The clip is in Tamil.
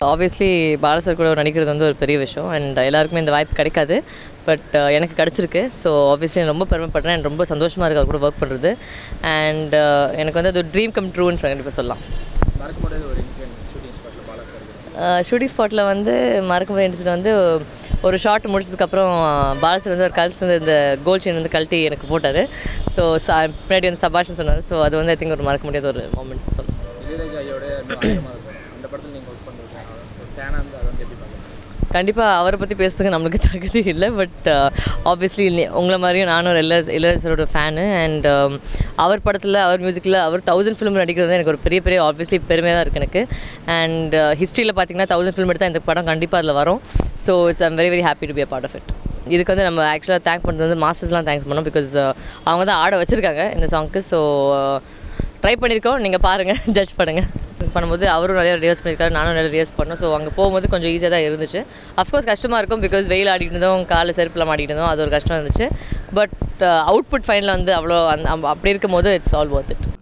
ஆப்வியஸ்லி பாலசர் கூட நடிக்கிறது வந்து ஒரு பெரிய விஷயம் அண்ட் எல்லாருக்குமே இந்த வாய்ப்பு கிடைக்காது பட் எனக்கு கிடச்சிருக்கு ஸோ ஆப்வியஸ்லி நான் ரொம்ப பெருமைப்படுறேன் and ரொம்ப சந்தோஷமாக இருக்குது அவர் கூட ஒர்க் பண்ணுறது அண்ட் எனக்கு வந்து அது ஒரு ட்ரீம் கம் ட்ரூன்னு கண்டிப்பாக சொல்லலாம் மறக்க முடியாத ஒரு இன்சிடென்ட் ஷூட்டிங் ஸ்பாட்டில் பாலா சார் ஷூட்டிங் ஸ்பாட்டில் வந்து மறக்க முடியாத இன்சிடென்ட் வந்து ஒரு ஷாட் முடிச்சதுக்கப்புறம் பாலசர் வந்து ஒரு கழுத்து வந்து இந்த கோல் செயின் வந்து கழட்டி எனக்கு போட்டார் ஸோ பின்னாடி வந்து சபாஷன் சொன்னார் ஸோ அது வந்து ஐ திங்க் ஒரு மறக்க முடியாத ஒரு மூமெண்ட் சொல்லலாம் இளையராஜா ஐயோட இன்னும் அதிகமாக இருக்கும் அந்த படத்தில் நீங்கள் ஒர்க் பண்ணுறது ஒரு ஃபேனாக இருந்து அதை வந்து எப்படி பார்க்குறீங்க கண்டிப்பாக அவரை பற்றி பேசுறதுக்கு நம்மளுக்கு தகுதி இல்லை பட் ஆப்வியஸ்லி உங்களை மாதிரியும் நானும் ஒரு இளையராஜ் இளையராஜரோட ஃபேனு அண்ட் அவர் படத்தில் அவர் மியூசிக்கில் அவர் தௌசண்ட் ஃபிலிம் நடிக்கிறது எனக்கு ஒரு பெரிய பெரிய ஆப்வியஸ்லி பெருமையாக தான் இருக்குது எனக்கு அண்ட் ஹிஸ்ட்ரியில் பார்த்தீங்கன்னா தௌசண்ட் ஃபிலிம் எடுத்தால் இந்த படம் கண்டிப்பாக அதில் வரும் so it's I'm very very happy to be a part of it இதுக்கு வந்து நம்ம ஆக்சுவலாக தேங்க் பண்ணுறது வந்து மாஸ்டர்ஸ்லாம் தேங்க்ஸ் பண்ணோம் பிகாஸ் அவங்க தான் ஆட வச்சுருக்காங்க இந்த சாங்க்கு ஸோ ட்ரை பண்ணியிருக்கோம் நீங்கள் பாருங்கள் ஜட்ஜ் பண்ணுங்கள் பண்ணும்போது அவரும் நிறைய ரிவர்ஸ் பண்ணியிருக்காரு நானும் நிறைய ரிவர்ஸ் பண்ணோம் ஸோ அங்கே போகும்போது கொஞ்சம் ஈஸியாக தான் இருந்துச்சு அஃப்கோர்ஸ் கஷ்டமாக இருக்கும் பிகாஸ் வெயில் ஆடிட்டு இருந்தோம் காலில் செருப்பில் மாட்டிட்டு இருந்தோம் அது ஒரு கஷ்டம் இருந்துச்சு பட் அவுட்புட் ஃபைனலில் வந்து அவ்வளோ அந்த அப்படி இருக்கும் போது இட்ஸ் ஆல் ஒர்த் இட்